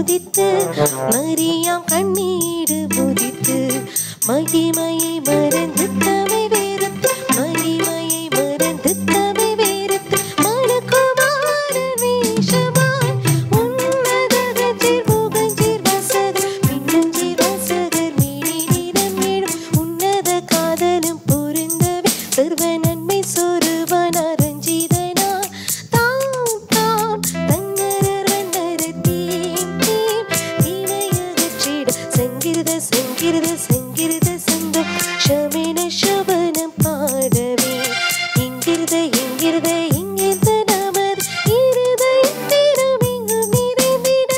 உதித்து மரியாம் கண்ணீடு முதித்து மகிமையை மறந்து தமை வேறுத்து மகிமையை மறந்து தமை வேறுத்து மனக்குமார வேஷமாய் உன்னதகஜிர் முகஜிர் வசகர் மின்னஞ்சீர் வசகர் மீனிடம் மீடும் உன்னத காதலும் பொருந்தவே சர்வ நன்மை சொருவன் அரஞ்சிதனா தாம் தாம் தன்னரர் வண்ணர தீம் தீம் தீமையகற்றிட சங்கிருத சங்கிருத சங்கிருத சந்தம் ஷமின ஷபனம் பாடவே இங்கிருத இங்கிருத இங்கிருத நமது இருதயத்திலும் எங்கும் நிறைந்திட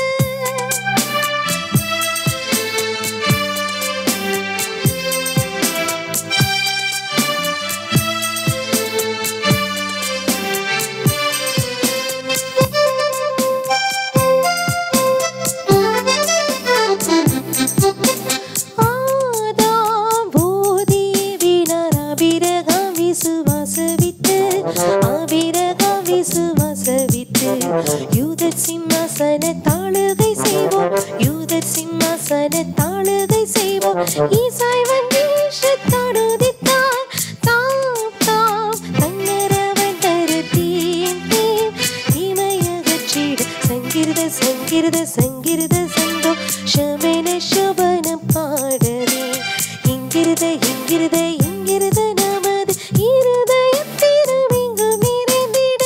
ஆதாம் போதிவினார் அபிரகாம் விசுவாசவித்து அபிரகாம் விசுவாசவித்து யூதர் சிம்மாசன தாளுகை செய்வோம் யூதர் சிம்மாசன தாளுகை செய்வோம் ஈசாய் வந்தீஷத்தாடுதித்தார் தாம் தாம் தன்னரவன் தரு தீம் தீம் தீமையகற்றிட சங்கிருத சங்கிருத சங்கிருத சந்தோ ஷமென ஷபனம் பாடவே இங்கிருத இங்கிருத இங்கிருத நமது இருதயத்திலும் எங்கும் நிறைந்திட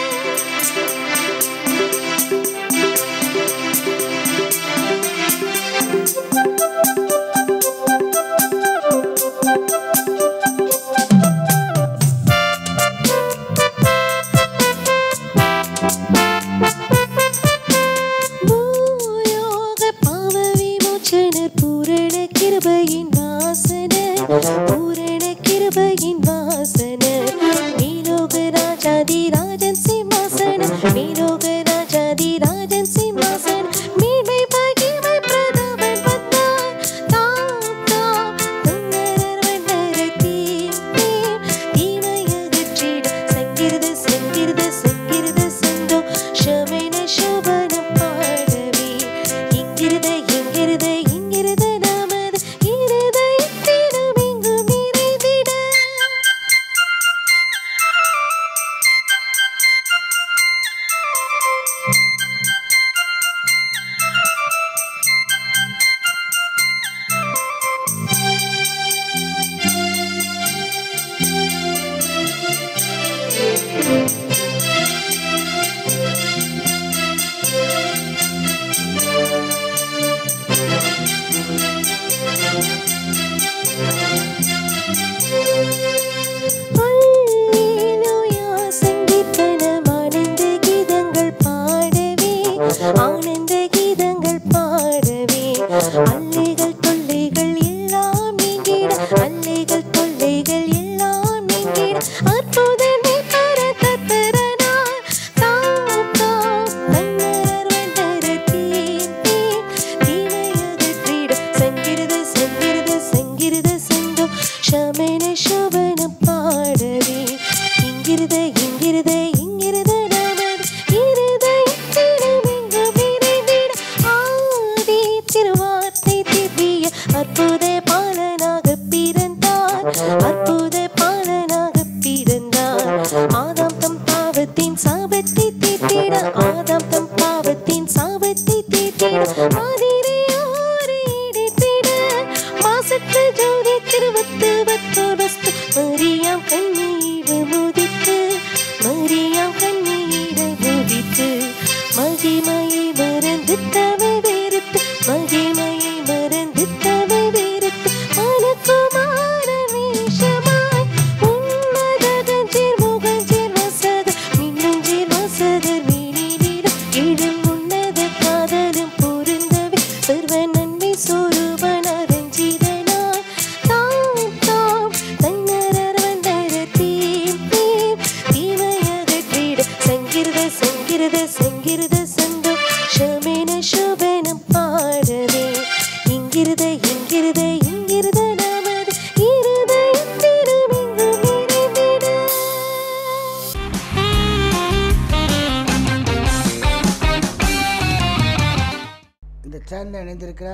பூயோக பாவ விமோச்சனர் பூரண கிருபையின் வாசனர் பூரண கிருபையின் வாசனர் மேலோக ராஜாதி ராஜன் சிம்மாசனம் மேலோக ராஜாதி ராஜன் சிம்மாசனம் மேன்மை பகிமை பிரதாபன் வந்தார் தாம் தாம் துன்னரர் வண்ணர தீம் தீம் தீமையகற்றிட சங்கிருத சங்கிருத சங்கிருத சந்தோ ஷமென ஷோபனம் பாடவே இங்கிருத இங்கிருத இங்கிருத நமது இருதயத்திலும் எங்கும் நிறைந்திட அல்லேலூயா சங்கீர்த்தனம் ஆனந்த கீதங்கள் பாடவே ஆனந்த கீதங்கள் பாடவே அல்லைகள் தொல்லைகள் எல்லாம் நீங்கிட அல்லைகள் தொல்லைகள் எல்லாம் நீங்கிட அற்புதமே பரதத்தரனா தாம் தாம் தன்னரர் வண்டர தீம் தீம் தீமையகற்றிட சங்கிருத சங்கிருத சங்கிருத சந்தோ ஷமென ஷோபனம் பாடவே இங்கிருத இங்கிருத இங்கிருத நமது இருதயத்திலும் எங்கும் நிறைந்திட ஆதி திருவார்த்தை திவ்ய அற்புத பாலனாக பிறந்தார் அற்புத பாலனாக பிறந்தார் ஆதாம் தம் பாவத்தின் சாபத்தை தீர்த்திட ஆதாம் தம் பாவத்தின் சாபத்தை தீர்த்திட மாதிரியோரை இடித்திட மாசற்ற ஜோதி திருவத்து வத்தோர் வஸ்து மரியாம் கண்ணீர் முதித்து மரியாம் கண்ணீர் முதித்து மகிமையை மறந்து தவை வேறுத்து மகிமையை மறந்து தவை வேறுத்து மனக்குமார வேஷமாய் உன்னதகஞ்சிர் முகஞ்சிர் சேனலில் இணைந்திருக்கிற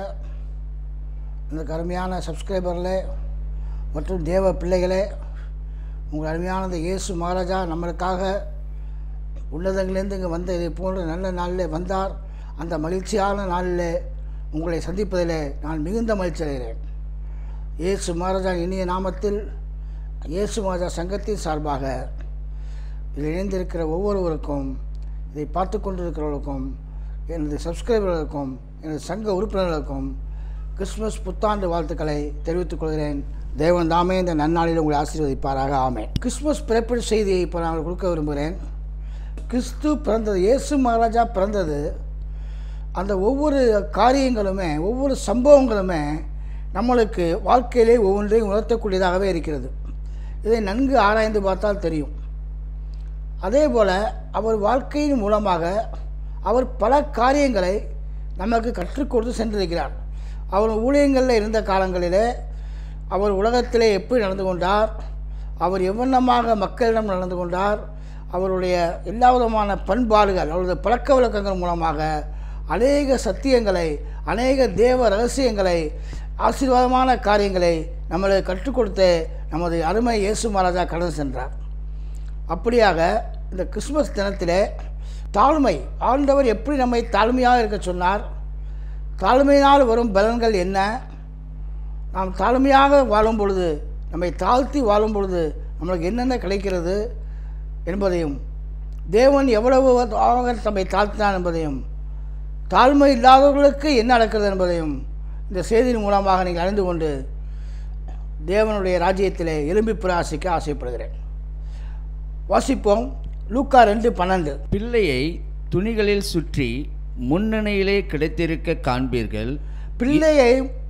இந்த அருமையான சப்ஸ்கிரைபர்களே மற்றும் தேவ பிள்ளைகளே உங்கள் அருமையான இந்த இயேசு மகாராஜா நம்மளுக்காக உன்னதங்களிலிருந்து இங்கே வந்த இதை போன்ற நல்ல நாளில் வந்தார் அந்த மகிழ்ச்சியான நாளில் உங்களை சந்திப்பதில் நான் மிகுந்த மகிழ்ச்சி அடைகிறேன் இயேசு மகாராஜா இனிய நாமத்தில் இயேசு மகாராஜா சங்கத்தின் சார்பாக இதில் இணைந்திருக்கிற ஒவ்வொருவருக்கும் இதை பார்த்து கொண்டிருக்கிறவர்களுக்கும் எனது சப்ஸ்கிரைபர்களுக்கும் எனது சங்க உறுப்பினர்களுக்கும் கிறிஸ்துமஸ் புத்தாண்டு வாழ்த்துக்களை தெரிவித்துக் கொள்கிறேன் தேவன் தாமே இந்த நன்னாளில் உங்களை ஆசீர்வதிப்பாராக ஆமே கிறிஸ்துமஸ் பிறப்பிட செய்தியை இப்போ நான் கொடுக்க விரும்புகிறேன் கிறிஸ்து பிறந்தது இயேசு மகாராஜா பிறந்தது அந்த ஒவ்வொரு காரியங்களுமே ஒவ்வொரு சம்பவங்களுமே நம்மளுக்கு வாழ்க்கையிலே ஒவ்வொன்றையும் உணர்த்தக்கூடியதாகவே இருக்கிறது இதை நன்கு ஆராய்ந்து பார்த்தால் தெரியும் அதே போல் அவர் வாழ்க்கையின் மூலமாக அவர் பல காரியங்களை நமக்கு கற்றுக் கொடுத்து சென்றிருக்கிறார் அவர் ஊழியங்களில் இருந்த காலங்களிலே அவர் உலகத்திலே எப்படி நடந்து கொண்டார் அவர் எவ்வண்ணமாக மக்களிடம் நடந்து கொண்டார் அவருடைய எல்லா விதமான பண்பாடுகள் அவருடைய பழக்க வழக்கங்கள் மூலமாக அநேக சத்தியங்களை அநேக தேவ ரகசியங்களை ஆசீர்வாதமான காரியங்களை நம்மளுக்கு கற்றுக் கொடுத்து நமது அருமை இயேசு மகாராஜா கடந்து சென்றார் அப்படியாக இந்த கிறிஸ்துமஸ் தினத்திலே தாழ்மை ஆண்டவர் எப்படி நம்மை தாழ்மையாக இருக்க சொன்னார் தாழ்மையினால் வரும் பலன்கள் என்ன நாம் தாழ்மையாக வாழும் பொழுது நம்மை தாழ்த்தி வாழும் பொழுது நம்மளுக்கு என்னென்ன கிடைக்கிறது என்பதையும் தேவன் எவ்வளவு ஆக தம்மை தாழ்த்தினான் என்பதையும் தாழ்மை இல்லாதவர்களுக்கு என்ன நடக்கிறது என்பதையும் இந்த செய்தியின் மூலமாக நீங்கள் அறிந்து கொண்டு தேவனுடைய ராஜ்யத்திலே எலும்பி பிராசிக்க ஆசைப்படுகிறேன் வாசிப்போம் லூக்கா ரெண்டு பன்னெண்டு பிள்ளையை துணிகளில் சுற்றி முன்னணியிலே கிடைத்திருக்க காண்பீர்கள் பிள்ளையை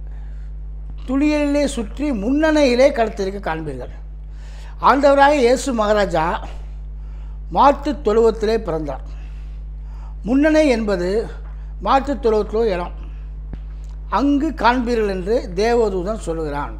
துளியிலே சுற்றி முன்னணியிலே கடத்திருக்க காண்பீர்கள் ஆண்டவராக இயேசு மகாராஜா மாட்டுத் தொழுவத்திலே பிறந்தார் முன்னணை என்பது மாட்டுத் தொழுவத்திலோ இடம் அங்கு காண்பீர்கள் என்று தேவதூதன் சொல்லுகிறான்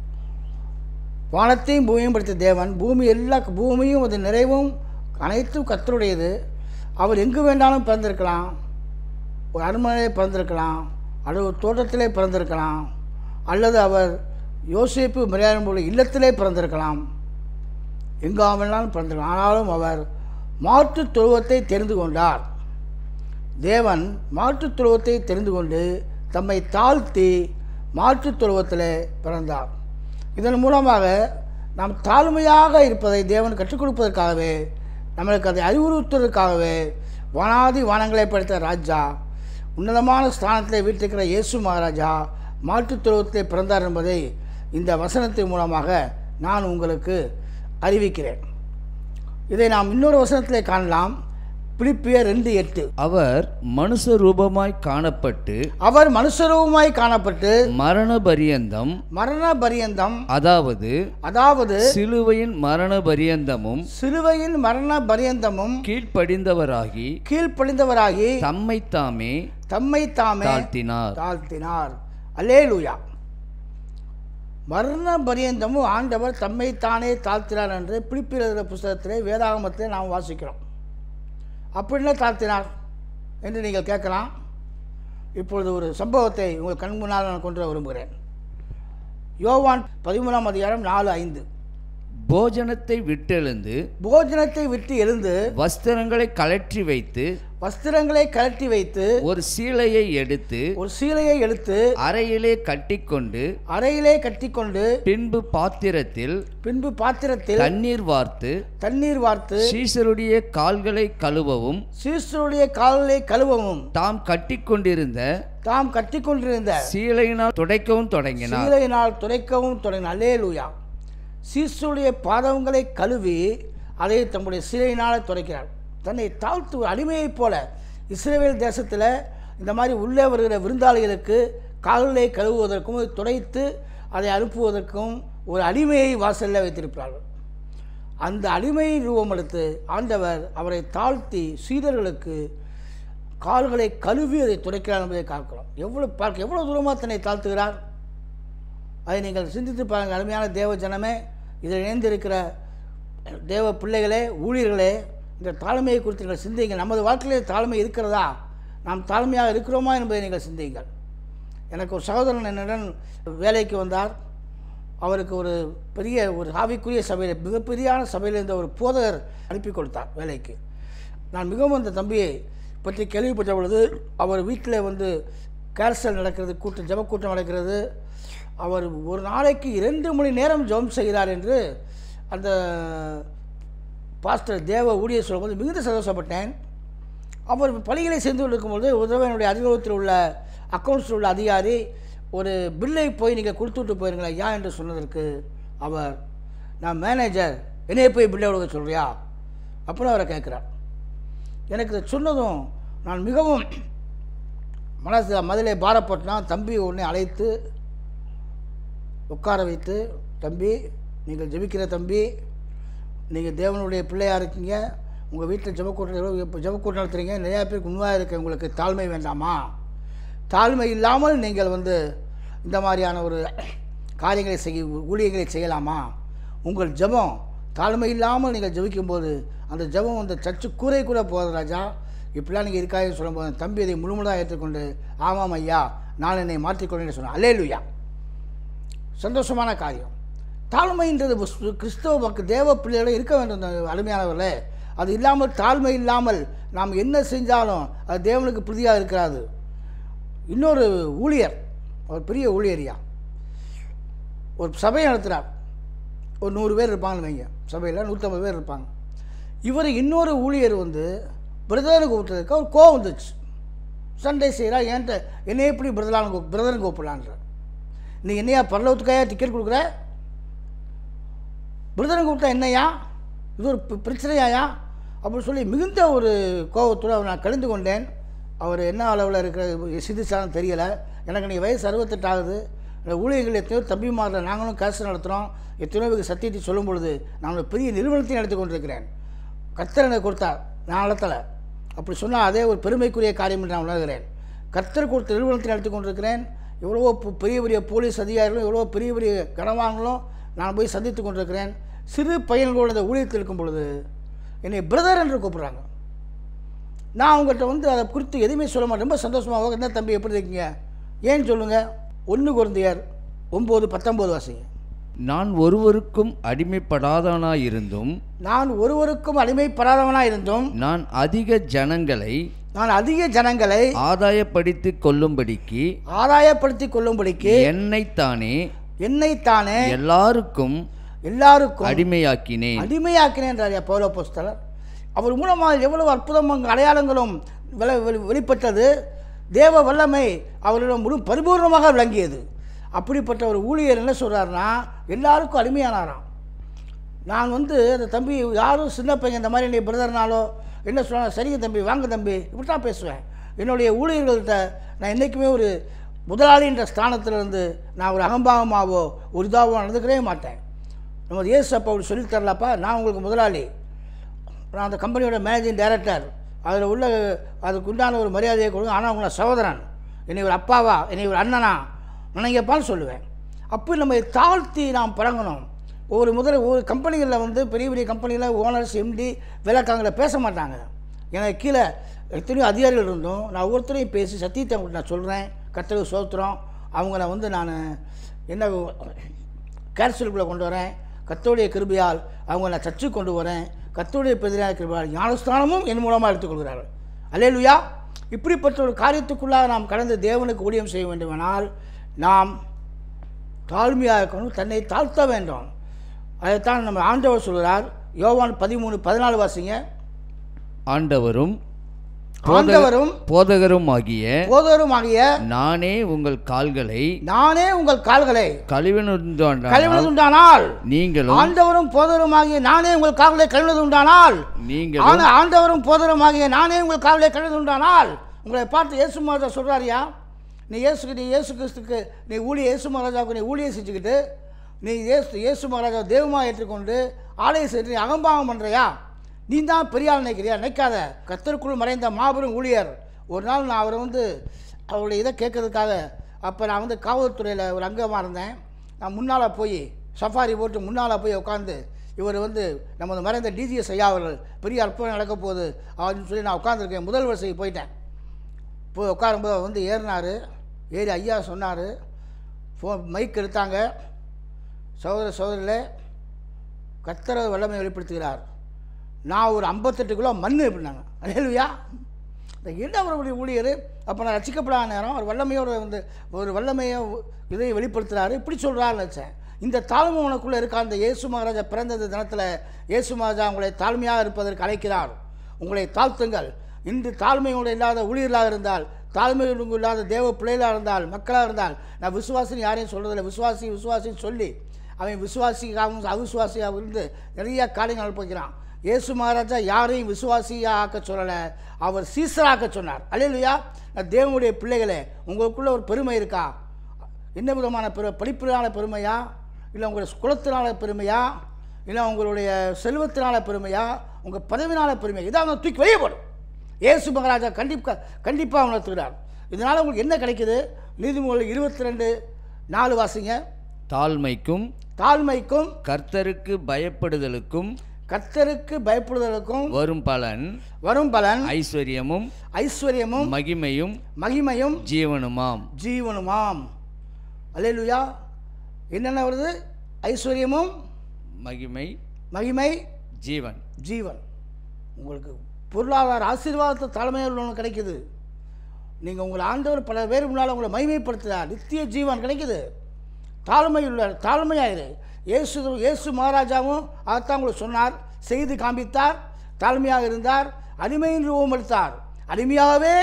வானத்தையும் பூமியும் படைத்த தேவன் பூமி எல்லா பூமியும் அது நிறைவும் அனைத்தும் கத்தருடையது அவர் எங்கு வேண்டாலும் பிறந்திருக்கலாம் ஒரு அரண்மனையிலே பிறந்திருக்கலாம் அல்லது ஒரு தோட்டத்திலே பிறந்திருக்கலாம் அல்லது அவர் யோசிப்பு மரியாதை போல இல்லத்திலே பிறந்திருக்கலாம் எங்காமெல்லாம் பிறந்திருக்கலாம் ஆனாலும் அவர் மாற்றுத் துருவத்தை தெரிந்து கொண்டார் தேவன் மாற்றுத் துருவத்தை தெரிந்து கொண்டு தம்மை தாழ்த்தி மாற்றுத் துருவத்தில் பிறந்தார் இதன் மூலமாக நாம் தாழ்மையாக இருப்பதை தேவன் கற்றுக் கொடுப்பதற்காகவே நம்மளுக்கு அதை அறிவுறுத்துவதற்காகவே வானாதி வானங்களை படைத்த ராஜா உன்னதமான ஸ்தானத்தில் வீட்டிருக்கிற இயேசு மகாராஜா மாற்றுத் துருவத்திலே பிறந்தார் என்பதை இந்த வசனத்தின் மூலமாக நான் உங்களுக்கு அறிவிக்கிறேன் இதை நாம் இன்னொரு வசனத்திலே காணலாம் பிலிப்பியர் ரெண்டு எட்டு அவர் மனுஷ ரூபமாய் காணப்பட்டு அவர் மனுஷரூபமாய் காணப்பட்டு மரண பரியந்தம் மரண பரியந்தம் அதாவது அதாவது சிலுவையின் மரண பரியந்தமும் சிலுவையின் மரண பரியந்தமும் கீழ்ப்படிந்தவராகி கீழ்ப்படிந்தவராகி தம்மை தாமே தம்மை தாமே தாழ்த்தினார் தாழ்த்தினார் அல்லேலூயா மரண பரியந்தமும் ஆண்டவர் தம்மை தானே தாழ்த்தினார் என்று பிடிப்பில் புஸ்தகத்திலே வேதாகமத்திலே நாம் வாசிக்கிறோம் அப்படின்னா தாழ்த்தினார் என்று நீங்கள் கேட்கலாம் இப்பொழுது ஒரு சம்பவத்தை உங்கள் கண் முன்னால் நான் கொண்டு வர விரும்புகிறேன் யோவான் பதிமூணாம் அதிகாரம் நாலு ஐந்து போஜனத்தை விட்டெழுந்து போஜனத்தை விட்டு எழுந்து வஸ்திரங்களை கழற்றி வைத்து வஸ்திரங்களை கழட்டி வைத்து ஒரு சீலையை எடுத்து ஒரு சீலையை எடுத்து அறையிலே கட்டிக்கொண்டு அறையிலே கட்டிக்கொண்டு பின்பு பாத்திரத்தில் பின்பு பாத்திரத்தில் தண்ணீர் வார்த்து தண்ணீர் வார்த்து சீசருடைய கால்களை கழுவவும் சீஸ்டருடைய கால்களை கழுவவும் தாம் கட்டிக்கொண்டிருந்த தாம் கட்டிக்கொண்டிருந்த சீலையினால் துடைக்கவும் தொடங்கினார் சீலையினால் துடைக்கவும் தொடங்கின அல்லேலூயா சீஸ்டருடைய பாதங்களை கழுவி அதை தம்முடைய சீலையினால் துடைக்கிறார் தன்னை தாழ்த்து ஒரு அடிமையைப் போல இஸ்ரேல் தேசத்தில் இந்த மாதிரி உள்ளே வருகிற விருந்தாளிகளுக்கு கால்களை கழுவுவதற்கும் துடைத்து அதை அனுப்புவதற்கும் ஒரு அடிமையை வாசலில் வைத்திருக்கிறார்கள் அந்த அடிமை ரூபம் எடுத்து ஆண்டவர் அவரை தாழ்த்தி சீடர்களுக்கு கால்களை கழுவி அதை துடைக்கிறார் என்பதை பார்க்கிறோம் எவ்வளோ பார்க்க எவ்வளோ தூரமாக தன்னை தாழ்த்துகிறார் அதை நீங்கள் சிந்தித்து பாருங்கள் அருமையான தேவ ஜனமே இதில் இணைந்திருக்கிற தேவ பிள்ளைகளே ஊழியர்களே இந்த தாழ்மையை குறித்து நீங்கள் சிந்தியுங்கள் நமது வாழ்க்கையிலே தாழ்மை இருக்கிறதா நாம் தாழ்மையாக இருக்கிறோமா என்பதை நீங்கள் சிந்தியுங்கள் எனக்கு ஒரு சகோதரன் என்னுடன் வேலைக்கு வந்தார் அவருக்கு ஒரு பெரிய ஒரு ஆவிக்குரிய சபையில் மிகப்பெரியான சபையில் இருந்த ஒரு போதகர் அனுப்பி கொடுத்தார் வேலைக்கு நான் மிகவும் அந்த தம்பியை பற்றி கேள்விப்பட்ட பொழுது அவர் வீட்டில் வந்து கேர்சல் நடக்கிறது கூட்டம் ஜெப கூட்டம் நடக்கிறது அவர் ஒரு நாளைக்கு இரண்டு மணி நேரம் ஜெபம் செய்கிறார் என்று அந்த பாஸ்டர் தேவ ஊழியர் சொல்லும்போது மிகுந்த சந்தோஷப்பட்டேன் அவர் பணிகளை செய்து கொண்டிருக்கும்போது ஒரு தடவை என்னுடைய அலுவலகத்தில் உள்ள அக்கௌண்ட்ஸில் உள்ள அதிகாரி ஒரு பில்லை போய் நீங்கள் கொடுத்துட்டு போயிருங்களா ஐயா என்று சொன்னதற்கு அவர் நான் மேனேஜர் என்னைய போய் பில்லை கொடுக்க சொல்கிறியா அப்படின்னு அவரை கேட்குறார் எனக்கு இதை சொன்னதும் நான் மிகவும் மனசு மதிலே பாரப்பட்டனா தம்பி உடனே அழைத்து உட்கார வைத்து தம்பி நீங்கள் ஜெபிக்கிற தம்பி நீங்கள் தேவனுடைய பிள்ளையாக இருக்கீங்க உங்கள் வீட்டில் ஜெபக்கூட்டம் இப்போ ஜெபக்கூட்டம் நடத்துறீங்க நிறையா பேருக்கு உண்மையாக இருக்க உங்களுக்கு தாழ்மை வேண்டாமா தாழ்மை இல்லாமல் நீங்கள் வந்து இந்த மாதிரியான ஒரு காரியங்களை செய்ய ஊழியங்களை செய்யலாமா உங்கள் ஜெபம் தாழ்மை இல்லாமல் நீங்கள் ஜெபிக்கும்போது அந்த ஜெபம் அந்த சர்ச்சு கூரை கூட போகுது ராஜா இப்படிலாம் நீங்கள் இருக்காதுன்னு சொல்லும்போது தம்பி இதை முழுமுழுதாக ஏற்றுக்கொண்டு ஆமாம் ஐயா நான் என்னை மாற்றிக்கொண்டேன்னு சொன்னேன் அல்லேலுயா சந்தோஷமான காரியம் தாழ்மைன்றது புஸ்- கிறிஸ்தவ மக்கள் தேவ பிள்ளைகளும் இருக்க வேண்டும் இந்த அருமையானவர்களே அது இல்லாமல் தாழ்மை இல்லாமல் நாம் என்ன செஞ்சாலும் அது தேவனுக்கு பிரதியாக இருக்கிறாது இன்னொரு ஊழியர் அவர் பெரிய ஊழியரியா ஒரு சபையை நடத்துகிறார் ஒரு நூறு பேர் இருப்பாங்கன்னு வைங்க சபையில் நூற்றம்பது பேர் இருப்பாங்க இவர் இன்னொரு ஊழியர் வந்து பிரதர்னு கூப்பிட்டதுக்கு அவர் கோவம் வந்துச்சு சண்டே செய்கிறா என்கிட்ட என்னைய எப்படி பிரதலான்னு கூப் பிரதர்னு கூப்பிடலான்ற நீ என்னையா பரலவத்துக்காயா டிக்கெட் கொடுக்குற பிரதரை கூப்பிட்டா என்னையா இது ஒரு பி- பிரச்சனையாயா அப்படின்னு சொல்லி மிகுந்த ஒரு கோபத்தோடு அவர் நான் கலந்து கொண்டேன் அவர் என்ன அளவில் இருக்கிற சிதிச்சாலும் தெரியலை எனக்கு நீ வயசு அறுபத்தெட்டு ஆகுது இந்த ஊழியர்கள் எத்தனையோ தம்பிமாரில் நாங்களும் கேஸ் நடத்துகிறோம் எத்தனையோ பேருக்கு சத்தியத்தை சொல்லும் பொழுது நான் ஒரு பெரிய நிறுவனத்தையும் நடத்தி கொண்டிருக்கிறேன் கர்த்தர் எனக்கு கொடுத்தார் நான் நடத்தலை அப்படி சொன்னால் அதே ஒரு பெருமைக்குரிய காரியம் என்று நான் உணர்கிறேன் கர்த்தர் கொடுத்த நிறுவனத்தை நடத்தி கொண்டிருக்கிறேன் எவ்வளவோ பு- பெரிய பெரிய போலீஸ் அதிகாரிகளும் எவ்வளோ பெரிய பெரிய கனவான்களும் நான் போய் சந்தித்து கொண்டிருக்கிறேன் சிறு பையன்களோட இந்த ஊழியத்தில் இருக்கும் பொழுது என்னை பிரதர் என்று கூப்பிட்றாங்க நான் அவங்ககிட்ட வந்து அதை குறித்து எதுவுமே சொல்ல மாட்டேன் ரொம்ப சந்தோஷமாக என்ன தம்பி எப்படி இருக்கீங்க ஏன்னு சொல்லுங்கள் ஒன்று குழந்தையார் ஒம்பது பத்தொம்போது வாசிங்க நான் ஒருவருக்கும் அடிமைப்படாதவனாயிருந்தும் நான் ஒருவருக்கும் அடிமைப்படாதவனாக இருந்தும் நான் அதிக ஜனங்களை நான் அதிக ஜனங்களை ஆதாயப்படுத்திக் கொள்ளும்படிக்கு ஆதாயப்படுத்தி கொள்ளும்படிக்கு என்னைத்தானே என்னைத்தானே எல்லாருக்கும் எல்லாருக்கும் அடிமையாக்கினேன் அடிமையாக்கினேன்றார் பௌல போஸ்தலர் அவர் மூலமாக எவ்வளவு அற்புதம் அடையாளங்களும் வெளி- வெளி- வெளிப்பட்டது தேவ வல்லமை அவரிடம் முழு பரிபூர்ணமாக விளங்கியது அப்படிப்பட்ட ஒரு ஊழியர் என்ன சொல்கிறாருன்னா எல்லாருக்கும் அடிமையானாராம் நான் வந்து அந்த தம்பி யாரும் சின்ன பையன் இந்த மாதிரி நீ பிரதர்னாலோ என்ன சொன்னா சரிங்க தம்பி வாங்க தம்பி இப்படி தான் பேசுவேன் என்னுடைய ஊழியர்கள்ட்ட நான் என்றைக்குமே ஒரு முதலாளின்ற ஸ்தானத்துல இருந்து நான் ஒரு அகம்பாவமாவோ ஒரு இதாகவோ நடந்துக்கவே மாட்டேன் நம்ம இயேசு அப்பா அப்படி சொல்லித் தரலப்பா நான் உங்களுக்கு முதலாளி நான் அந்த கம்பெனியோட மேனேஜிங் டைரக்டர் அதில் உள்ள அதுக்கு உண்டான ஒரு மரியாதையை கொடுங்க ஆனால் உங்களை சகோதரன் என்னை ஒரு அப்பாவா என்னை ஒரு அண்ணனா நினைங்கப்பான்னு சொல்லுவேன் அப்போ நம்ம தாழ்த்தி நாம் பழங்கணும் ஒரு முதல்ல ஒரு கம்பெனிகளில் வந்து பெரிய பெரிய கம்பெனியில் ஓனர்ஸ் எம்டி விளக்காங்களை பேச மாட்டாங்க எனக்கு கீழே எத்தனையோ அதிகாரிகள் இருந்தும் நான் ஒவ்வொருத்தரையும் பேசி சத்தியத்தை அவங்களுக்கு நான் சொல்கிறேன் கத்தருக்கு சோத்திரம் அவங்கள வந்து நான் என்ன கேர்சலுக்குள்ளே கொண்டு வரேன் கத்தோடைய கிருபையால் அவங்க நான் சர்ச்சு கொண்டு வரேன் கத்தோடைய பெதிரான கிருபையால் ஞானஸ்தானமும் என் மூலமாக எடுத்துக்கொள்கிறார்கள் அல்லேலுயா இப்படிப்பட்ட ஒரு காரியத்துக்குள்ளாக நாம் கடந்து தேவனுக்கு ஊழியம் செய்ய வேண்டுமானால் நாம் தாழ்மையாக இருக்கணும் தன்னை தாழ்த்த வேண்டும் அதைத்தான் நம்ம ஆண்டவர் சொல்கிறார் யோவான் பதிமூணு பதினாலு வாசிங்க ஆண்டவரும் ஆண்டவரும் போதகரும் ஆகிய போதரும் ஆகிய நானே உங்கள் கால்களை நானே உங்கள் கால்களை கழுவினுண்டானால் கழுவினது உண்டானால் நீங்களும் ஆண்டவரும் போதரும் ஆகிய நானே உங்கள் கால்களை கழுவினது உண்டானால் நீங்களும் ஆன ஆண்டவரும் போதரும் ஆகிய நானே உங்கள் கால்களை கழுவினது உண்டானால் உங்களை பார்த்து இயேசு மகாராஜா சொல்கிறாரியா நீ இயேசுக்கு நீ இயேசு கிறிஸ்துக்கு நீ ஊழிய இயேசு மகாராஜாவுக்கு நீ ஊழியம் செஞ்சுக்கிட்டு நீ இயேசு இயேசு மகாராஜா தெய்வமாக ஏற்றுக்கொண்டு ஆலய செய்து நீ அகம்பாவம் பண்ணுறியா நீ தான் பெரிய ஆள் நினைக்கிறியா நினைக்காத கத்தருக்குள் மறைந்த மாபெரும் ஊழியர் ஒரு நாள் நான் அவரை வந்து அவருடைய இதை கேட்கறதுக்காக அப்போ நான் வந்து காவல்துறையில் ஒரு அங்கமாக இருந்தேன் நான் முன்னால் போய் சஃபாரி போட்டு முன்னால் போய் உட்காந்து இவர் வந்து நமது மறைந்த டிஜிஎஸ் ஐயா அவர்கள் பெரிய அற்புதம் நடக்க போகுது அப்படின்னு சொல்லி நான் உட்காந்துருக்கேன் முதல் வரிசைக்கு போயிட்டேன் போய் உட்காரும்போது அவர் வந்து ஏறினார் ஏறி ஐயா சொன்னார் ஃபோ மைக் எடுத்தாங்க சகோதர சகோதரில் கத்தர வல்லமை வெளிப்படுத்துகிறார் நான் ஒரு ஐம்பத்தெட்டு கிலோ மண் அப்படின்னாங்க அலையலுயா இந்த என்ன அவருடைய ஊழியர் அப்போ நான் ரசிக்கப்படாத நேரம் ஒரு வல்லமையோட வந்து ஒரு வல்லமையை இதை வெளிப்படுத்துகிறாரு இப்படி சொல்கிறாருன்னு நினச்சேன் இந்த தாழ்மை உனக்குள்ளே இருக்க அந்த இயேசு மகாராஜா பிறந்த இந்த தினத்தில் இயேசு மகாராஜா உங்களை தாழ்மையாக இருப்பதற்கு அழைக்கிறார் உங்களை தாழ்த்துங்கள் இன்று தாழ்மையோடு இல்லாத ஊழியர்களாக இருந்தால் தாழ்மை இல்லாத தேவ பிள்ளைகளாக இருந்தால் மக்களாக இருந்தால் நான் விசுவாசின்னு யாரையும் சொல்கிறதில்ல விசுவாசி விசுவாசின்னு சொல்லி அவன் விசுவாசிக்காகவும் அவிசுவாசியாக இருந்து நிறைய காரியங்கள் அனுப்பிக்கிறான் இயேசு மகாராஜா யாரையும் விசுவாசியாக ஆக்க சொல்லலை அவர் சீசராக்க சொன்னார் அல்லையா நான் தேவனுடைய பிள்ளைகளே உங்களுக்குள்ள ஒரு பெருமை இருக்கா என்ன விதமான பெரு படிப்பினால பெருமையா இல்லை உங்களுடைய குலத்தினால பெருமையா இல்லை உங்களுடைய செல்வத்தினால பெருமையா உங்கள் பதவினால பெருமையா இதான் அவங்க தூக்கி வெளியே போடும் இயேசு மகாராஜா கண்டிப்பாக கண்டிப்பாக உணர்த்துகிறார் இதனால் உங்களுக்கு என்ன கிடைக்குது நீதிமொழி இருபத்தி ரெண்டு நாலு வாசிங்க தாழ்மைக்கும் தாழ்மைக்கும் கர்த்தருக்கு பயப்படுதலுக்கும் கர்த்தருக்கு பயப்படுதலுக்கும் வரும் பலன் வரும் பலன் ஐஸ்வர்யமும் ஐஸ்வர்யமும் மகிமையும் மகிமையும் ஜீவனுமாம் ஜீவனுமாம் அல்லேலூயா என்னென்ன வருது ஐஸ்வர்யமும் மகிமை மகிமை ஜீவன் ஜீவன் உங்களுக்கு பொருளாதார ஆசீர்வாதத்தை தலைமையில் உள்ளவங்க கிடைக்குது நீங்கள் உங்களை ஆண்டவர் பல பேர் முன்னால் உங்களை மகிமைப்படுத்துகிறார் நித்திய ஜீவன் கிடைக்குது தாழ்மை உள்ள தாழ்மையாயிரு இயேசு இயேசு மகாராஜாவும் அதைத்தான் உங்களுக்கு சொன்னார் செய்து காண்பித்தார் தாழ்மையாக இருந்தார் அடிமையின் ரூபம் எடுத்தார் அடிமையாகவே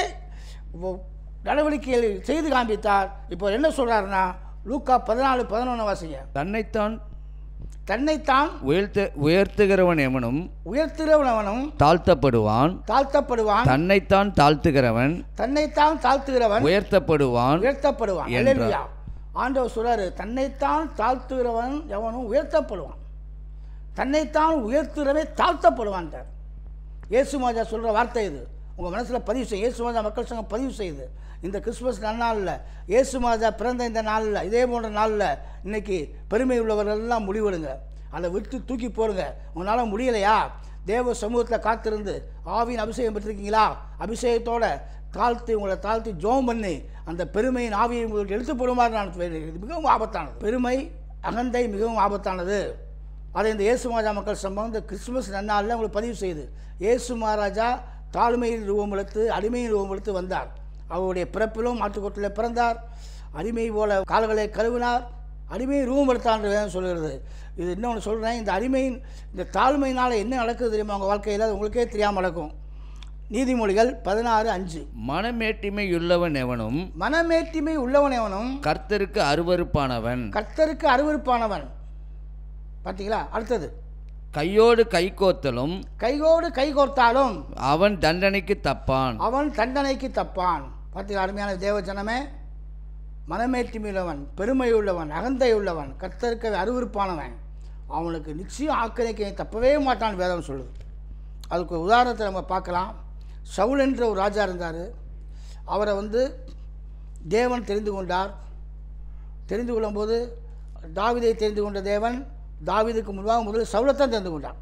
உ- நடவடிக்கைகள் செய்து காண்பித்தார் இப்போ என்ன சொல்கிறாருன்னா லூக்கா பதினாலு பதினொன்று வாசிங்க தன்னைத்தான் தன்னைத்தான் உயர்த்த உயர்த்துகிறவன் எவனும் உயர்த்துகிறவனவனும் தாழ்த்தப்படுவான் தாழ்த்தப்படுவான் தன்னைத்தான் தாழ்த்துகிறவன் தன்னைத்தான் தாழ்த்துகிறவன் உயர்த்தப்படுவான் உயர்த்தப்படுவான் என்றார். அல்லேலூயா ஆண்டவர் சொல்றாரு தன்னைத்தான் தாழ்த்துகிறவன் எவனும் உயர்த்தப்படுவான் தன்னைத்தான் உயர்த்துகிறவே தாழ்த்தப்படுவான்ட்டார் இயேசு மாஜா சொல்கிற வார்த்தை இது உங்கள் மனசில் பதிவு செய்ய இயேசு மாஜா மக்கள் சங்கம் பதிவு செய்யுது இந்த கிறிஸ்துமஸ் நன்னாளில் இயேசு மாஜா பிறந்த இந்த நாளில் இதே போன்ற நாளில் இன்னைக்கு பெருமை உள்ளவர்கள் எல்லாம் முடிவெடுங்க அதை விட்டு தூக்கி போடுங்க உங்களால் முடியலையா தேவ சமூகத்தில் காத்திருந்து ஆவியின் அபிஷேகம் பெற்றிருக்கீங்களா அபிஷேகத்தோட தாழ்த்தி உங்களை தாழ்த்தி ஜோம் பண்ணி அந்த பெருமையின் ஆவியை உங்களுக்கு எடுத்து போடுமாறு நான் சொல்கிறேன். இது மிகவும் ஆபத்தானது பெருமை அகந்தை மிகவும் ஆபத்தானது அதை இந்த இயேசு மகாராஜா மக்கள் சம்பவம் இந்த கிறிஸ்துமஸ் நன்னாளில் உங்களுக்கு பதிவு செய்யுது இயேசு மகாராஜா தாழ்மையின் ரூபம் எடுத்து அடிமையின் ரூபம் எடுத்து வந்தார் அவருடைய பிறப்பிலும் மாட்டுக்கொட்டில் பிறந்தார் அடிமை போல கால்களை கழுவினார் அடிமையை ரூபம் எடுத்தார் என்று வேதம் சொல்கிறது இது இன்னொன்று சொல்கிறேன் இந்த அடிமையின் இந்த தாழ்மையினால் என்ன நடக்குது தெரியுமா உங்கள் வாழ்க்கையில் அது உங்களுக்கே தெரியாமல் நடக்கும் நீதிமொழிகள் பதினாறு அஞ்சு மனமேட்டிமையுள்ளவன் எவனும் மனமேட்டிமை உள்ளவன் எவனும் கர்த்தருக்கு அருவருப்பானவன் கர்த்தருக்கு அருவருப்பானவன் பார்த்தீங்களா அடுத்தது கையோடு கைகோத்தலும் கைகோடு கைகோர்த்தாலும் அவன் தண்டனைக்கு தப்பான் அவன் தண்டனைக்கு தப்பான் பார்த்தீங்களா அருமையான தேவ ஜனமே மனமேற்றுமையுள்ளவன் பெருமையுள்ளவன் அகந்தையுள்ளவன் கர்த்தருக்கு அருவருப்பானவன் அவனுக்கு நிச்சயம் ஆக்கிரைக்கு தப்பவே மாட்டான் வேதம் சொல்லுது அதுக்கு ஒரு உதாரணத்தை நம்ம பார்க்கலாம் சவுல் என்ற ஒரு ராஜா இருந்தார் அவரை வந்து தேவன் தெரிந்து கொண்டார் தெரிந்து கொள்ளும்போது தாவீதை தெரிந்து கொண்ட தேவன் தாவீதுக்கு முன்பாக முதலில் சவுலைத்தான் தெரிந்து கொண்டார்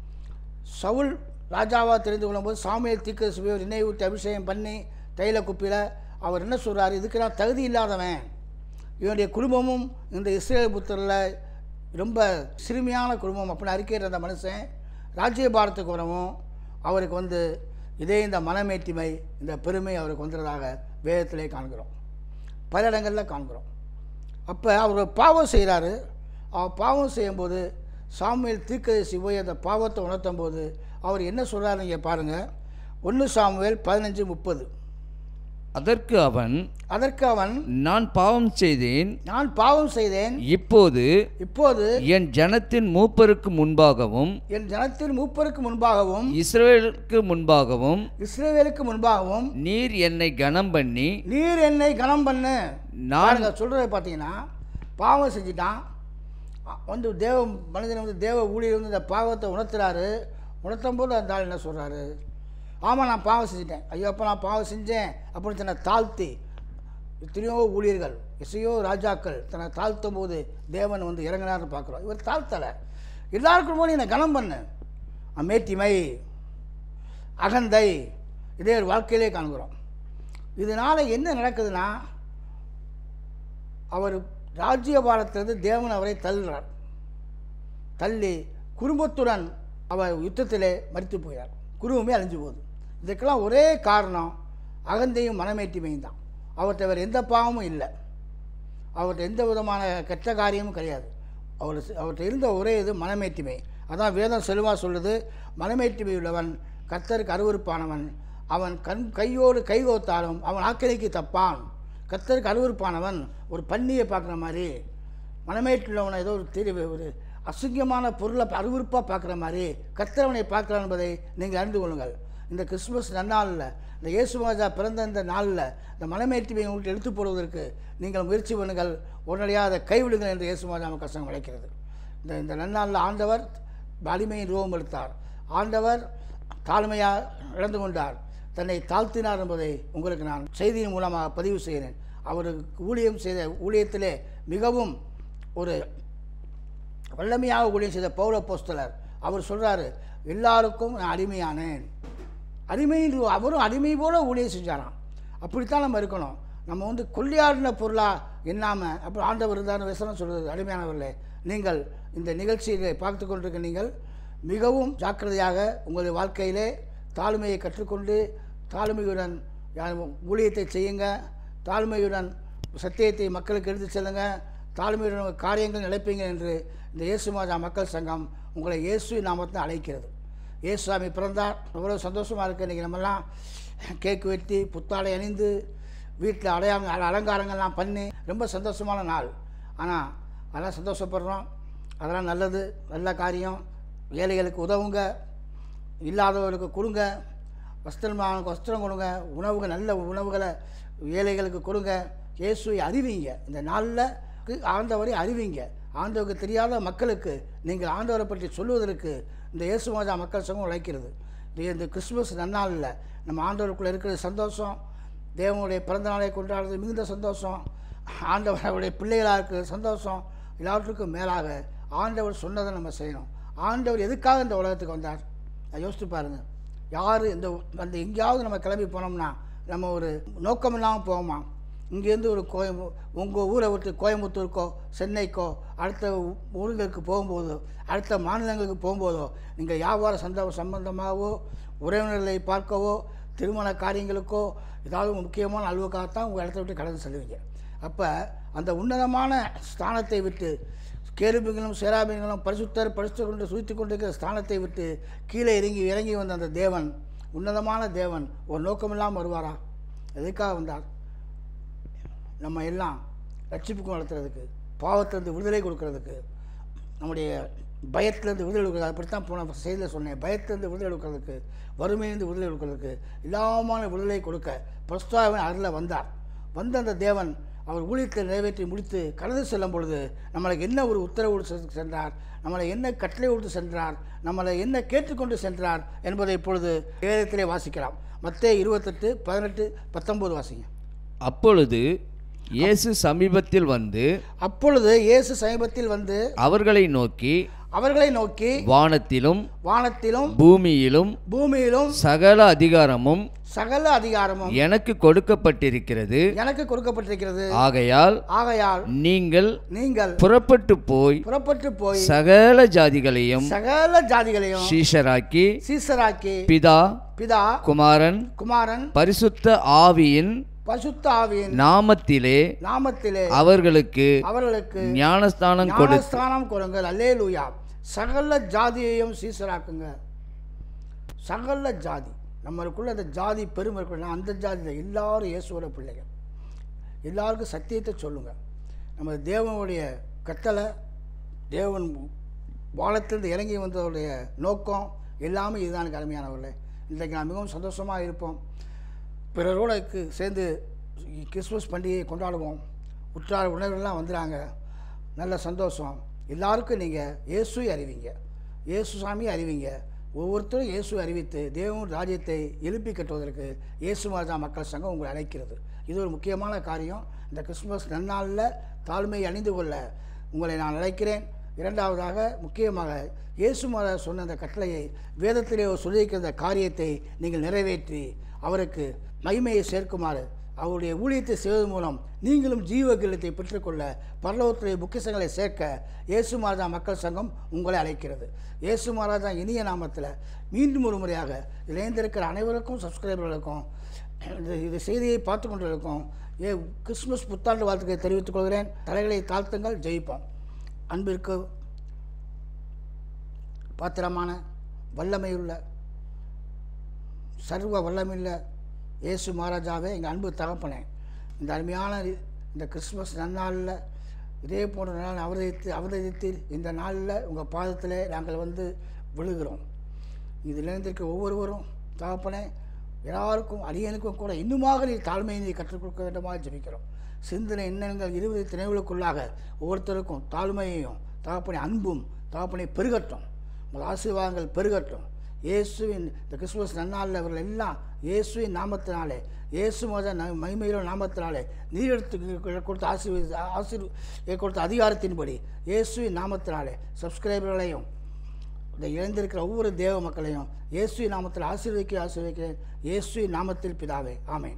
சவுல் ராஜாவாக தெரிந்து கொள்ளும்போது சாமியல் தீக்க சுவையோர் எண்ணெய் ஊற்றி அபிஷேகம் பண்ணி தைல குப்பியில் அவர் என்ன சொல்றாரு இதுக்கு நான் தகுதி இல்லாதவன் இவனுடைய குடும்பமும் இந்த இஸ்ரேல் புத்தரில் ரொம்ப சிறுமியான குடும்பம் அப்படின்னு அறிக்கையிற அந்த மனுஷன் ராஜ்யபாரத்துக்கு வரவும் அவருக்கு வந்து இதே இந்த மனமேட்டிமை இந்த பெருமை அவருக்கு வந்துடுறதாக வேதத்திலே காண்கிறோம் பல இடங்களில் காண்கிறோம் அப்போ அவர் ஒரு பாவம் செய்கிறாரு அவர் பாவம் செய்யும்போது சாமுவேல் தீர்க்கதரிசி போய் அந்த பாவத்தை உணர்த்தும் போது அவர் என்ன சொல்கிறாரு இங்கே பாருங்கள் ஒன்று சாமுவேல் பதினஞ்சு முப்பது அதற்கு அவன் அதற்கு அவன் நான் பாவம் செய்தேன் நான் பாவம் செய்தேன் இப்போது இப்போது என் ஜனத்தின் மூப்பருக்கு முன்பாகவும் என் ஜனத்தின் மூப்பருக்கு முன்பாகவும் இஸ்ரவேலுக்கு முன்பாகவும் இஸ்ரேவேலுக்கு முன்பாகவும் நீர் என்னை கனம் பண்ணி நீர் என்னை கனம் பண்ணு நான் பாருங்க சொல்கிறத பார்த்தீங்கன்னா பாவம் செஞ்சிட்டான் அ- வந்து தேவ மனிதன் வந்து தேவ ஊழியர் வந்து இந்த பாவத்தை உணர்த்துறாரு உணர்த்தும் போது அந்த ஆள் என்ன சொல்கிறாரு ஆமாம் நான் பாவம் செஞ்சிட்டேன் ஐயோ அப்போ நான் பாவம் செஞ்சேன் அப்படின்னு தன்னை தாழ்த்தி எத்தனையோ ஊழியர்கள் எசையோ ராஜாக்கள் தன்னை தாழ்த்தும் போது தேவன் வந்து இறங்கினார்னு பார்க்குறோம் இவர் தாழ்த்தலை எல்லாருக்கும் போது என்னை கனம் பண்ணு அமேட்டிமை அகந்தை இதே ஒரு வாழ்க்கையிலே காண்கிறோம் இதனால் என்ன நடக்குதுன்னா அவர் ராஜ்யபாரத்திலிருந்து தேவன் அவரை தள்ளுறார் தள்ளி குடும்பத்துடன் அவர் யுத்தத்திலே மரித்து போயார் குடும்பமே அழிஞ்சு போகுது இதுக்கெல்லாம் ஒரே காரணம் அகந்தையும் மனமேட்டிமையும் தான் அவர்கிட்ட வேறு எந்த பாவமும் இல்லை அவர்கிட்ட எந்த விதமான கெட்ட காரியமும் கிடையாது அவர் அவர்கிட்ட இருந்த ஒரே இது மனமேட்டிமை அதான் வேதம் செல்வா சொல்லுது மனமேட்டிமை உள்ளவன் கர்த்தருக்கு அருவருப்பானவன் அவன் கண் கையோடு கைகோத்தாலும் அவன் ஆக்கிரைக்கு தப்பான் கர்த்தருக்கு அருவருப்பானவன் ஒரு பன்னியை பார்க்குற மாதிரி மனமேற்றுள்ளவனை ஏதோ ஒரு தெரிய ஒரு அசுங்கியமான பொருளை அருவருப்பாக பார்க்குற மாதிரி கர்த்தரவனை பார்க்கிறான் என்பதை நீங்கள் அறிந்து கொள்ளுங்கள் இந்த கிறிஸ்துமஸ் நன்னாளில் இந்த இயேசுமாஜா பிறந்த இந்த நாளில் இந்த மனமேற்றுமையை உங்களுக்கு எடுத்து போடுவதற்கு நீங்கள் முயற்சி பண்ணுங்கள் உடனடியாக அதை கைவிடுங்கள் என்று இயேசுமாஜா கஷ்டம் அழைக்கிறது இந்த இந்த நன்னாளில் ஆண்டவர் வலிமையின் ரூபம் எடுத்தார் ஆண்டவர் தாழ்மையாக இழந்து கொண்டார் தன்னை தாழ்த்தினார் என்பதை உங்களுக்கு நான் செய்தியின் மூலமாக பதிவு செய்கிறேன் அவருக்கு ஊழியம் செய்த ஊழியத்திலே மிகவும் ஒரு வல்லமையாக ஊழியம் செய்த பௌர போஸ்தலர் அவர் சொல்கிறாரு எல்லாருக்கும் நான் அடிமையானேன் அடிமையின் ரூ- அவரும் அடிமை போல ஊழியம் செஞ்சாராம் அப்படித்தான் நம்ம இருக்கணும் நம்ம வந்து கொள்ளையாடின பொருளாக எண்ணாமல் அப்புறம் ஆண்டவர் இருந்தார் விசனம் சொல்கிறது அடிமையானவர்களே நீங்கள் இந்த நிகழ்ச்சியை பார்த்து கொண்டிருக்க நீங்கள் மிகவும் ஜாக்கிரதையாக உங்களுடைய வாழ்க்கையிலே தாழ்மையை கற்றுக்கொண்டு தாழ்மையுடன் யா- ஊழியத்தை செய்யுங்க தாழ்மையுடன் சத்தியத்தை மக்களுக்கு எடுத்து செல்லுங்க தாழ்மையுடன் காரியங்கள் நிலைப்பீங்க என்று இந்த இயேசு மாதா மக்கள் சங்கம் உங்களை இயேசு நாமத்தை அழைக்கிறது இயேசுசாமி பிறந்தார் எவ்வளோ சந்தோஷமாக இருக்குது இன்றைக்கி நம்மெல்லாம் கேக் வெட்டி புத்தாடை அணிந்து வீட்டில் அடையாள அலங்காரங்கள்லாம் பண்ணி ரொம்ப சந்தோஷமான நாள் ஆனால் அதெல்லாம் சந்தோஷப்படுறோம் அதெல்லாம் நல்லது நல்ல காரியம் ஏழைகளுக்கு உதவுங்க இல்லாதவர்களுக்கு கொடுங்க வஸ்திரமானவனுக்கு வஸ்திரம் கொடுங்க உணவுகள் நல்ல உணவுகளை ஏழைகளுக்கு கொடுங்க இயேசுவை அறிவிங்க இந்த நாளில் ஆண்டவரை அறிவிங்க ஆண்டவருக்கு தெரியாத மக்களுக்கு நீங்கள் ஆண்டவரை பற்றி சொல்லுவதற்கு இந்த இயேசு மாதா மக்கள் சங்கம் உழைக்கிறது இந்த இந்த கிறிஸ்துமஸ் நன்னாளில் நம்ம ஆண்டவருக்குள்ளே இருக்கிற சந்தோஷம் தேவனுடைய பிறந்த நாளை கொண்டாடுறது மிகுந்த சந்தோஷம் ஆண்டவர் அவருடைய பிள்ளைகளாக இருக்கிற சந்தோஷம் எல்லாவற்றுக்கும் மேலாக ஆண்டவர் சொன்னதை நம்ம செய்யணும் ஆண்டவர் எதுக்காக இந்த உலகத்துக்கு வந்தார் அதை யோசித்து பாருங்கள் யார் இந்த அந்த எங்கேயாவது நம்ம கிளம்பி போனோம்னா நம்ம ஒரு நோக்கம் இல்லாமல் போவோமா இங்கேருந்து ஒரு கோயம்பு உங்கள் ஊரை விட்டு கோயம்புத்தூருக்கோ சென்னைக்கோ அடுத்த ஊ- ஊர்களுக்கு போகும்போதோ அடுத்த மாநிலங்களுக்கு போகும்போதோ நீங்கள் வியாபார சந்த சம்பந்தமாகவோ உறவினர்களை பார்க்கவோ திருமண காரியங்களுக்கோ ஏதாவது முக்கியமான அலுவலகத்தான் உங்கள் இடத்த விட்டு கடந்து செல்வீங்க அப்போ அந்த உன்னதமான ஸ்தானத்தை விட்டு கேருபிங்களும் சேராபிங்களும் பரிசுத்தர் பரிசுத்தர் கொண்டு சுழித்து கொண்டிருக்கிற ஸ்தானத்தை விட்டு கீழே இறங்கி இறங்கி வந்த அந்த தேவன் உன்னதமான தேவன் ஒரு நோக்கமில்லாமல் வருவாரா எதுக்காக வந்தார் நம்ம எல்லாம் ரட்சிப்புக்கு நடத்துறதுக்கு பாவத்திலிருந்து விடுதலை கொடுக்கறதுக்கு நம்முடைய பயத்திலேருந்து விடுதலை கொடுக்குறது அப்படித்தான் போன செய்தியில் சொன்னேன் பயத்திலேருந்து விடுதலை கொடுக்கறதுக்கு வறுமையிலிருந்து விடுதலை கொடுக்கறதுக்கு எல்லாமான விடுதலை கொடுக்க பிரஸ்தாவின் அருளில் வந்தார் வந்த அந்த தேவன் அவர் ஊழியத்தை நிறைவேற்றி முடித்து கடந்து செல்லும் பொழுது நம்மளுக்கு என்ன ஒரு உத்தரவு கொடுத்து சென்றார் நம்மளை என்ன கட்டளை கொடுத்து சென்றார் நம்மளை என்ன கேட்டுக்கொண்டு சென்றார் என்பதை இப்பொழுது வேதத்திலே வாசிக்கலாம் மத்தேயு இருபத்தெட்டு பதினெட்டு பத்தொம்போது வாசிங்க அப்பொழுது இயேசு சமீபத்தில் வந்து அப்பொழுது இயேசு சமீபத்தில் வந்து அவர்களை நோக்கி அவர்களை நோக்கி வானத்திலும் வானத்திலும் பூமியிலும் பூமியிலும் சகல அதிகாரமும் சகல அதிகாரமும் எனக்கு கொடுக்கப்பட்டிருக்கிறது எனக்கு கொடுக்கப்பட்டிருக்கிறது ஆகையால் ஆகையால் நீங்கள் நீங்கள் புறப்பட்டு போய் புறப்பட்டு போய் சகல ஜாதிகளையும் சகல ஜாதிகளையும் சீஷராக்கி சீசராக்கி பிதா பிதா குமாரன் குமாரன் பரிசுத்த ஆவியின் பசுத்த ஆவியின் நாமத்திலே நாமத்திலே அவர்களுக்கு அவர்களுக்கு ஞானஸ்தானம் கொடு ஞானஸ்தானம் கொடுங்கள் அல்லேலூயா சகல ஜாதியையும் சீசராக்குங்க சகல ஜாதி நம்மளுக்குள்ள அந்த ஜாதி பெருமை இருக்கணும் அந்த ஜாதியில் எல்லாரும் இயேசுவோட பிள்ளைகள் எல்லாருக்கும் சத்தியத்தை சொல்லுங்கள் நம்ம தேவனுடைய கட்டளை தேவன் வானத்திலிருந்து இறங்கி வந்தவருடைய நோக்கம் எல்லாமே இதுதான் எனக்கு அருமையானவர்களே இன்றைக்கு நான் மிகவும் சந்தோஷமாக இருப்போம் பிறரோட கு- சேர்ந்து கிறிஸ்மஸ் பண்டிகையை கொண்டாடுவோம் உற்றார் உணர்வுலாம் வந்துடுறாங்க நல்ல சந்தோஷம் எல்லாருக்கும் நீங்கள் இயேசுவை அறிவிங்க இயேசு சாமி அறிவிங்க ஒவ்வொருத்தரும் இயேசு அறிவித்து தேவன் ராஜ்யத்தை எழுப்பி கட்டுவதற்கு இயேசு மாதா மக்கள் சங்கம் உங்களை அழைக்கிறது இது ஒரு முக்கியமான காரியம் இந்த கிறிஸ்துமஸ் நன்னாளில் தாழ்மையை அணிந்து கொள்ள உங்களை நான் அழைக்கிறேன் இரண்டாவதாக முக்கியமாக இயேசு மாதா சொன்ன அந்த கட்டளையை வேதத்திலே அவர் சொல்லியிருக்கிற அந்த காரியத்தை நீங்கள் நிறைவேற்றி அவருக்கு மகிமையை சேர்க்குமாறு அவருடைய ஊழியத்தை செய்வதன் மூலம் நீங்களும் ஜீவ கில்லத்தை பெற்றுக்கொள்ள பரலோகத்துடைய பொக்கிஷங்களை சேர்க்க இயேசு மாதா மக்கள் சங்கம் உங்களை அழைக்கிறது இயேசு மகாராஜா இனிய நாமத்தில் மீண்டும் ஒரு முறையாக இதில் இணைந்திருக்கிற அனைவருக்கும் சப்ஸ்கிரைபர்களுக்கும் இது இது செய்தியை பார்த்து கொண்டிருக்கும் ஏ கிறிஸ்துமஸ் புத்தாண்டு வாழ்த்துக்களை தெரிவித்துக் கொள்கிறேன் தலைகளை தாழ்த்துங்கள் ஜெயிப்போம் அன்பிற்கு பாத்திரமான வல்லமையுள்ள சர்வ வல்லமையுள்ள இயேசு மகாராஜாவே எங்கள் அன்பு தகப்பனே இந்த அருமையான இந்த கிறிஸ்துமஸ் நன்னாளில் இதே போன்ற நாள் அவதரித்து அவதரித்து இந்த நாளில் உங்கள் பாதத்தில் நாங்கள் வந்து விழுகிறோம் இதில் இருந்திருக்க ஒவ்வொருவரும் தகப்பனே எல்லாருக்கும் அடியனுக்கும் கூட இன்னுமாக நீ தாழ்மையை நீ கற்றுக் கொடுக்க வேண்டுமா ஜெபிக்கிறோம் சிந்தனை எண்ணங்கள் இருபது திணைவுகளுக்குள்ளாக ஒவ்வொருத்தருக்கும் தாழ்மையையும் தகப்பனை அன்பும் தகப்பனை பெருகட்டும் உங்கள் ஆசீர்வாதங்கள் பெருகட்டும் இயேசுவின் இந்த கிறிஸ்துமஸ் நன்னாளில் இவர்கள் எல்லாம் இயேசுவின் நாமத்தினாலே இயேசு மத ந மகிமையிலும் நாமத்தினாலே நீர் எடுத்து கொடுத்த ஆசீர்வதி ஆசீர் கொடுத்த அதிகாரத்தின்படி இயேசுவின் நாமத்தினாலே சப்ஸ்கிரைபர்களையும் இந்த இழந்திருக்கிற ஒவ்வொரு தேவ மக்களையும் இயேசுவின் நாமத்தில் ஆசீர்வதிக்க ஆசீர்வதிக்கிறேன் இயேசுவின் நாமத்தில் பிதாவே ஆமென்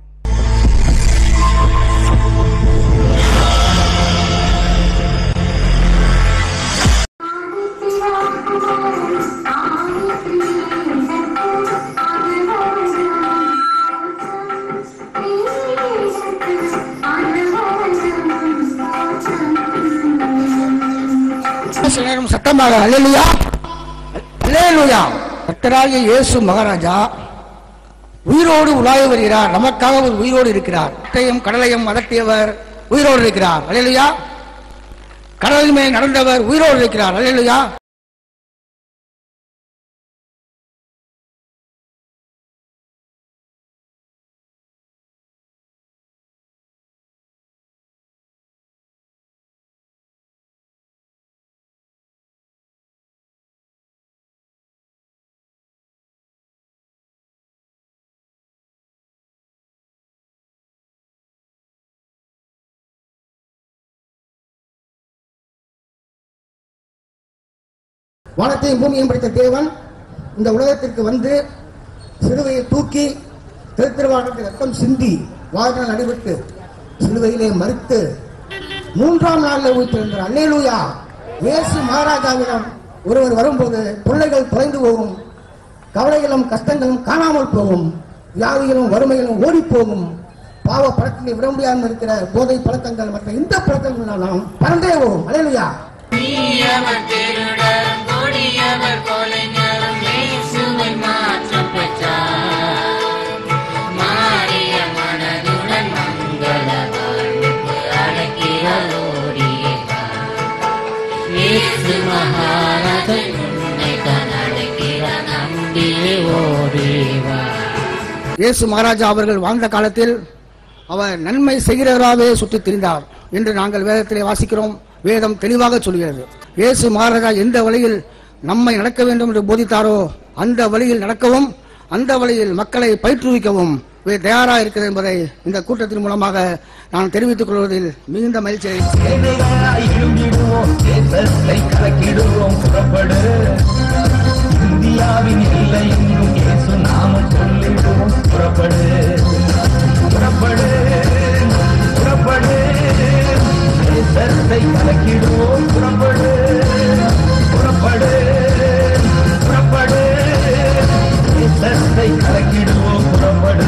சில நேரம் சத்தமாக அல்லேலூயா அல்லேலூயா கர்த்தராகிய இயேசு மகாராஜா உயிரோடு உலாவி வருகிறார் நமக்காக ஒரு உயிரோடு இருக்கிறார் கட்டையும் கடலையும் அதட்டியவர் உயிரோடு இருக்கிறார் அல்லேலூயா கடலின் மேல் நடந்தவர் உயிரோடு இருக்கிறார் அல்லேலூயா வானத்தையும் பூமியையும் படைத்த தேவன் இந்த உலகத்திற்கு வந்து சிலுவையை தூக்கி திருத்திருவாளத்தில் ரத்தம் சிந்தி வாழ்நாள் அடிபட்டு சிலுவையிலே மறித்து மூன்றாம் நாளில் உயிர்த்திருந்தார் அல்லேலூயா இயேசு மகாராஜாவிடம் ஒருவர் வரும்போது தொல்லைகள் தொலைந்து போகும் கவலைகளும் கஷ்டங்களும் காணாமல் போகும் வியாதிகளும் வறுமைகளும் ஓடி போகும் பாவ பழக்கங்களை விட முடியாமல் இருக்கிற போதை பழக்கங்கள் மற்ற இந்த பழக்கங்கள் நாம் பறந்தே போகும் அல்லேலூயா தீயவர் திருடரும் கொடியவர் கொலைஞரும் இயேசுவை மாற்றம் பெற்றார் மாறிய மனதுடன் மங்கள வாழ்வுக்கு அழைக்கிறார் ஓடியே இயேசு மகாராஜன் உன்னை தான் அழைக்கிறார் நம்பியே ஓடிவா இயேசு மகாராஜா அவர்கள் வாழ்ந்த காலத்தில் அவர் நன்மை செய்கிறவராகவே சுற்றித் திரிந்தார் என்று நாங்கள் வேதத்திலே வாசிக்கிறோம் வேதம் தெளிவாக சொல்கிறது இயேசு மகாராஜா எந்த வழியில் நம்மை நடக்க வேண்டும் என்று போதித்தாரோ அந்த வழியில் நடக்கவும் அந்த வழியில் மக்களை பயிற்றுவிக்கவும் இவர் தயாராக இருக்கிறது என்பதை இந்த கூட்டத்தின் மூலமாக நான் தெரிவித்துக் கொள்வதில் மிகுந்த மகிழ்ச்சி அடைகிறேன். இருந்திடுவோம் தேசத்தை கலக்கிடுவோம் புறப்படு இந்தியாவின் எல்லை எங்கும் இயேசு நாமம் சொல்லிடுவோம் புறப்படு புறப்படு புறப்படு தேசத்தை கலக்கிடுவோம் புறப்படு புறப்படு புறப்படு தேசத்தை கலக்கிடுவோம் புறப்படு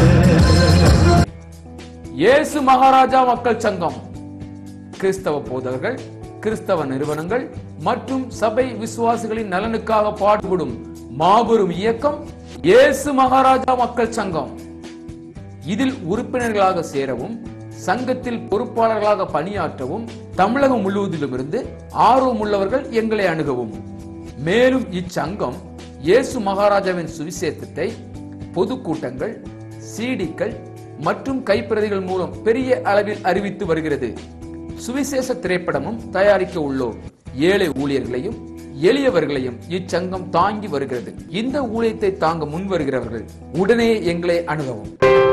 இயேசு மகாராஜா மக்கள் சங்கம் கிறிஸ்தவ போதகர்கள் கிறிஸ்தவ நிறுவனங்கள் மற்றும் சபை விசுவாசிகளின் நலனுக்காக பாடுபடும் மாபெரும் இயக்கம் இயேசு மகாராஜா மக்கள் சங்கம் இதில் உறுப்பினர்களாக சேரவும் சங்கத்தில் பொறுப்பாளர்களாக பணியாற்றவும் தமிழகம் முழுவதிலுமிருந்து ஆர்வம் உள்ளவர்கள் எங்களை அணுகவும் மேலும் இச்சங்கம் இயேசு மகாராஜாவின் சுவிசேஷத்தை பொதுக்கூட்டங்கள் சீடிக்கள் மற்றும் கைப்பிரதிகள் மூலம் பெரிய அளவில் அறிவித்து வருகிறது சுவிசேஷ திரைப்படமும் தயாரிக்க உள்ளோம் ஏழை ஊழியர்களையும் எளியவர்களையும் இச்சங்கம் தாங்கி வருகிறது இந்த ஊழியத்தை தாங்க முன் வருகிறவர்கள் உடனே எங்களை அணுகவும்